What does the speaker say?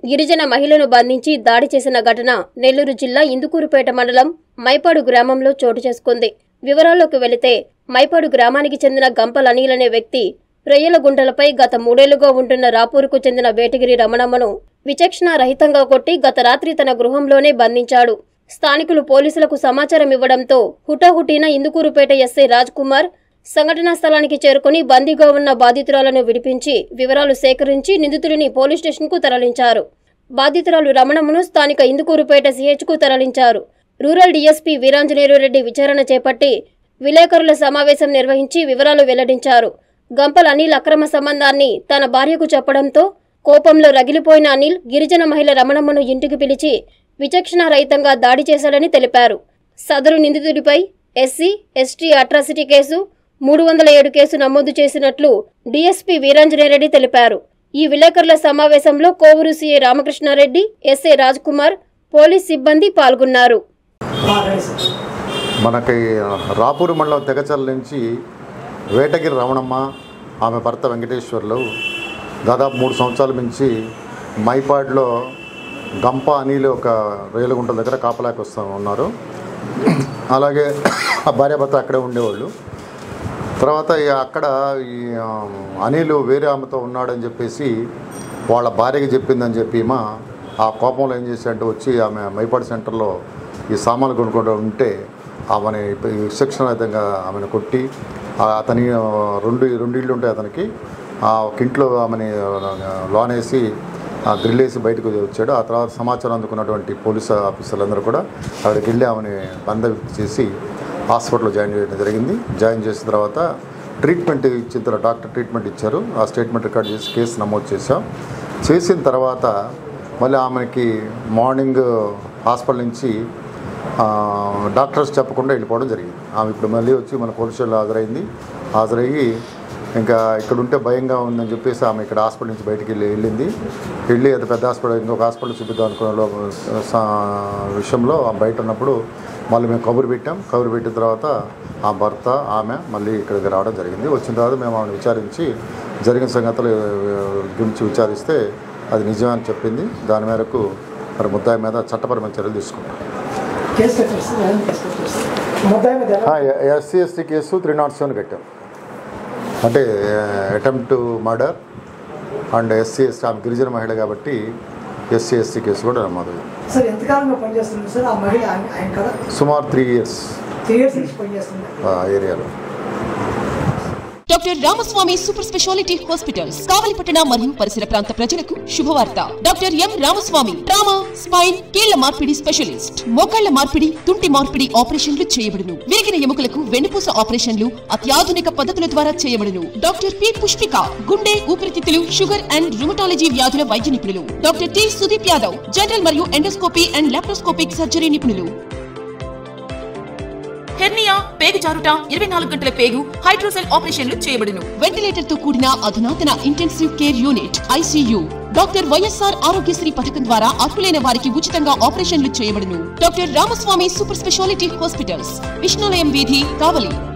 గిరిజన మహిళను బంధించి దాడి చేసిన ఘటన నెల్లూరు జిల్లా ఇందుకూరుపేట మండలం మైపాడు గ్రామంలో చోటు చేసుకుంది వివరాల్లోకి వెళితే మైపాడు గ్రామానికి చెందిన గంపల్ అనిల్ అనే వ్యక్తి రొయ్యల గుంటలపై గత మూడేళ్లుగా ఉంటున్న రాపూరుకు చెందిన వేటగిరి రమణమ్మను విచక్షణ రహితంగా కొట్టి గత రాత్రి తన గృహంలోనే బంధించాడు స్థానికులు పోలీసులకు సమాచారం ఇవ్వడంతో హుటాహుటీన ఇందుకూరుపేట ఎస్ఐ రాజ్ కుమార్ సంఘటనా స్థలానికి చేరుకుని బందీగా ఉన్న బాధితురాలను విడిపించి వివరాలు సేకరించి నిందితుడిని పోలీస్ స్టేషన్కు తరలించారు బాధితురాలు రమణమ్మను స్థానిక ఇందుకూరుపేట సిహెచ్కు తరలించారు రూరల్ డీఎస్పీ వీరాంజనేయులు రెడ్డి విచారణ చేపట్టి విలేకరుల సమావేశం నిర్వహించి వివరాలు వెల్లడించారు గంపల్ అనిల్ అక్రమ సంబంధాన్ని తన భార్యకు చెప్పడంతో కోపంలో రగిలిపోయిన అనిల్ గిరిజన మహిళ రమణమ్మను ఇంటికి పిలిచి విచక్షణ రహితంగా దాడి చేశాడని తెలిపారు సదరు నిందితుడిపై ఎస్సీ ఎస్టీ అట్రాసిటీ కేసు మూడు వందల ఏడు కేసు నమోదు చేసినట్లు డీఎస్పీ వీరాంజనేరెడ్డి తెలిపారు ఈ విలేకరుల సమావేశంలో Kovur CI Ramakrishna Reddy SI Kumar police సిబ్బంది పాల్గొన్నారు మనకి రాపూరు మండలం తెగచర్ల నుంచి వేటగిరి రమణమ్మ ఆమె భర్త వెంకటేశ్వర్లు దాదాపు మూడు సంవత్సరాల నుంచి మైపాడ్లో గంప అనిలు ఒక రేలుగుంట దగ్గర కాపలాకి వస్తూ ఉన్నారు అలాగే ఆ భార్యాభర్త అక్కడే ఉండేవాళ్ళు తర్వాత ఈ అక్కడ ఈ ఆ, అనిల్ వేరే ఆమెతో ఉన్నాడని చెప్పేసి వాళ్ళ భార్యకి చెప్పిందని చెప్పి మా ఆ కోపంలో ఏం చేశాడంటే వచ్చి ఆమె మైపాడు సెంటర్లో ఈ సామాన్లు కొనుక్కుంటూ ఉంటే ఆమెని విచక్షణరహితంగా ఆమెను కొట్టి ఆ అతని ఆ, రెండు రెండు ఇళ్ళు ఉంటాయి అతనికి ఆ ఒక ఇంట్లో ఆమెని ఆ, లోనేసి ఆ గ్రిల్ వేసి బయటకు వచ్చాడు ఆ తర్వాత సమాచారం అందుకున్నటువంటి పోలీసు ఆఫీసర్లందరూ కూడా అక్కడికి వెళ్ళి ఆమెని బంధవిక్తి చేసి హాస్పిటల్లో జాయిన్ చేయడం జరిగింది జాయిన్ చేసిన తర్వాత ట్రీట్మెంట్ ఇచ్చిన తర్వాత డాక్టర్ ట్రీట్మెంట్ ఇచ్చారు ఆ స్టేట్మెంట్ రికార్డ్ చేసి కేసు నమోదు చేశాం చేసిన తర్వాత మళ్ళీ ఆమెకి మార్నింగ్ హాస్పిటల్ నుంచి ఆ, డాక్టర్స్ చెప్పకుండా వెళ్ళిపోవడం జరిగింది ఆమె ఇప్పుడు మళ్ళీ వచ్చి మన పోలీస్ స్టేషన్లో హాజరైంది హాజరయ్యి ఇంకా ఇక్కడ ఉంటే భయంగా ఉందని చెప్పేసి ఆమె ఇక్కడ హాస్పిటల్ నుంచి బయటికి వెళ్ళి వెళ్ళింది వెళ్ళి అది పెద్ద హాస్పిటల్ ఇంకొక హాస్పిటల్ చూపిద్దాం అనుకున్న లో- సా- విషయంలో ఆ బయట ఉన్నప్పుడు మళ్ళీ మేము కబురు పెట్టాం కబురు పెట్టిన తర్వాత ఆ భర్త ఆమె మళ్ళీ ఇక్కడికి రావడం జరిగింది వచ్చిన తర్వాత మేము ఆమెను విచారించి జరిగిన సంగతులు ఆ, గురించి విచారిస్తే అది నిజమే అని చెప్పింది దాని మేరకు మరి ముద్దాయి మీద చట్టపరమైన చర్యలు తీసుకుంటాం కేసు కట్టేసి ఆయన కేసు కట్టేసి ముద్దాయి మీద ఎలా? SC ST case three not seven కట్టాం అంటే attempt murder and SC ST ఆమె గిరిజన మహిళ కాబట్టి ఎస్సీ ఎస్టీ కేసు కూడా నమోదు సార్ ఎంతకాలంగా పనిచేస్తుంది సార్ ఆ మహిళ ఆయన ఆయన కదా సుమారు త్రీ ఇయర్స్ త్రీ ఇయర్స్ నుంచి పనిచేస్తుంది ఆ ఏరియాలో doctor Ramaswamy super speciality hospitals కావలిపట్టణ మరియు పరిసర ప్రాంత ప్రజలకు శుభవార్త doctor M Ramaswamy trauma spine కీళ్ల మార్పిడి స్పెషలిస్ట్ మోకాళ్ల మార్పిడి తుంటి మార్పిడి ఆపరేషన్లు చేయబడును విరిగిన ఎముకలకు వెన్నుపూస ఆపరేషన్లు అత్యాధునిక పద్ధతుల ద్వారా చేయబడును డాక్టర్ పి పుష్పిక గుండె ఊపిరితిత్తులు షుగర్ అండ్ రుమటాలజీ వ్యాధుల వైద్య నిపుణులు doctor T Sudeep Yadav general మరియు ఎండోస్కోపీ అండ్ లాప్రోస్కోపిక్ సర్జరీ నిపుణులు హెర్నియా పేగు జారుట ఇరవై నాలుగు గంటల పేగు హైడ్రోసెల్ ఆపరేషన్లు చేయబడును వెంటిలేటర్ తో కూడిన అధునాతన intensive care unit ICU doctor YSR Aarogyasri పథకం ద్వారా అర్హులైన వారికి ఉచితంగా ఆపరేషన్లు చేయబడును doctor Ramaswamy super speciality hospitals Vishnulayam వీధి కావలి